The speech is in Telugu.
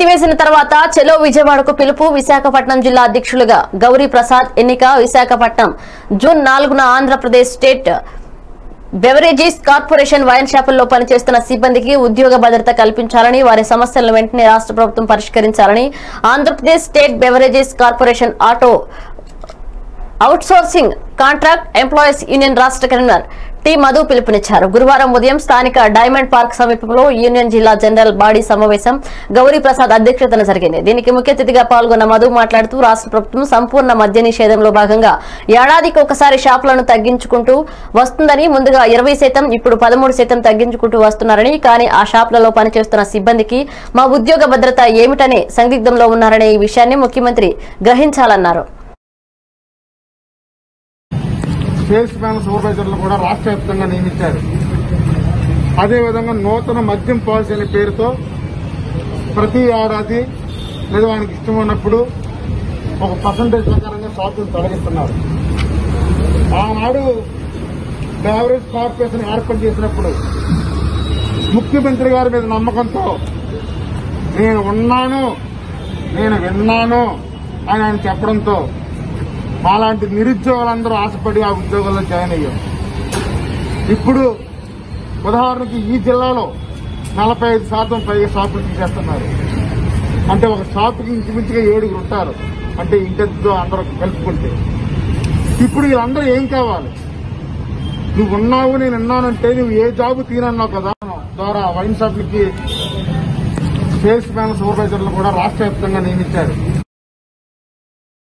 వేసిన తర్వాత చెలో విజయవాడకు పిలుపు విశాఖపట్నం జిల్లా అధ్యక్షులుగా గౌరీ ప్రసాద్ ఎన్నిక విశాఖపట్నం జూన్ నాలుగున Andhra Pradesh state beverages corporation wine షాపుల్లో పనిచేస్తున్న సిబ్బందికి ఉద్యోగ భద్రత కల్పించాలని వారి సమస్యలను వెంటనే రాష్ట్ర ప్రభుత్వం పరిష్కరించాలని Andhra Pradesh state beverages corporation auto outsourcing contract employees union రాష్ట్ర కన్వీనర్ టి మధు పిలుపునిచ్చారు గురువారం ఉదయం స్థానిక డైమండ్ పార్క్ సమీపంలో యూనియన్ జిల్లా జనరల్ బాడీ సమావేశం గౌరీ ప్రసాద్ అధ్యక్షతన జరిగింది దీనికి ముఖ్య అతిథిగా పాల్గొన్న మధు మాట్లాడుతూ రాష్ట్ర ప్రభుత్వం సంపూర్ణ మద్య నిషేధంలో భాగంగా ఏడాదికి ఒకసారి షాపులను తగ్గించుకుంటూ వస్తుందని ముందుగా ఇరవై శాతం ఇప్పుడు పదమూడు శాతం తగ్గించుకుంటూ వస్తున్నారని కానీ ఆ షాపులలో పనిచేస్తున్న సిబ్బందికి మా ఉద్యోగ భద్రత ఏమిటనే సందిగ్ధంలో ఉన్నారనే ఈ విషయాన్ని ముఖ్యమంత్రి గ్రహించాలన్నారు సేల్స్ మ్యాన్ సూపర్వైజర్లు కూడా రాష్ట్ర వ్యాప్తంగా నియమించారు అదేవిధంగా నూతన మద్యం పాలసీ అనే పేరుతో ప్రతి ఏడాది లేదా ఆయనకి ఇష్టం ఉన్నప్పుడు ఒక పర్సంటేజ్ ప్రకారంగా షాపులు తొలగిస్తున్నారు ఆనాడు బెవరేజ్ కార్పొరేషన్ ఏర్పాటు చేసినప్పుడు ముఖ్యమంత్రి గారి మీద నమ్మకంతో నేను ఉన్నాను నేను విన్నాను అని ఆయన చెప్పడంతో మాలాంటి నిరుద్యోగులందరూ ఆశపడి ఆ ఉద్యోగాల్లో జాయిన్ అయ్యాం ఇప్పుడు ఉదాహరణకి ఈ జిల్లాలో నలభై ఐదు శాతం పైగా షాపులు తీసేస్తున్నారు అంటే ఒక షాపుకి ఇంచుమించుగా ఏడుగురు ఉంటారు అంటే ఇంటితో అందరూ కలుపుకుంటే ఇప్పుడు వీళ్ళందరూ ఏం కావాలి నువ్వు ఉన్నావు నేను ఉన్నానంటే నువ్వు ఏ జాబు తీనన్నావు కదా ద్వారా వైన్ షాపులకి సేల్స్ మ్యాన్ సూపర్వైజర్లు కూడా రాష్ట్ర వ్యాప్తంగా నియమించారు